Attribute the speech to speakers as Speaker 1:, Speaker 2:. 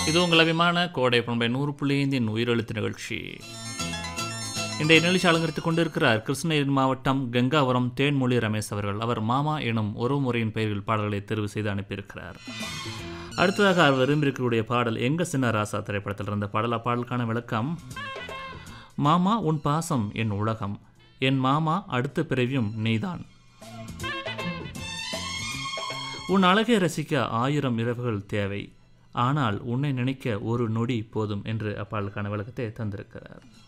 Speaker 1: இது உங்கள் அபிமான கோடை பண்பை நூறு புள்ளி ஐந்தின் உயிரெழுத்து நிகழ்ச்சி இன்றைய நிகழ்ச்சி அலங்கரித்துக் கொண்டிருக்கிறார் கிருஷ்ணகிரி மாவட்டம் கங்காவரம் தேன்மொழி ரமேஷ் அவர்கள் அவர் மாமா எனும் ஒரு முறையின் பெயரில் பாடல்களை தேர்வு செய்து அனுப்பியிருக்கிறார் அடுத்ததாக அவர் விரும்பியிருக்கக்கூடிய பாடல் எங்க சின்ன ராசா திரைப்படத்தில் இருந்த பாடல் அப்பாடலுக்கான விளக்கம் மாமா உன் பாசம் என் உலகம் என் மாமா அடுத்த பிறவியும் நீதான் உன் அழகை ரசிக்க ஆயிரம் இரவுகள் தேவை ஆனால் உன்னை நினைக்க ஒரு நொடி போதும் என்று அப்பாடலுக்கான விளக்கத்தை தந்திருக்கிறார்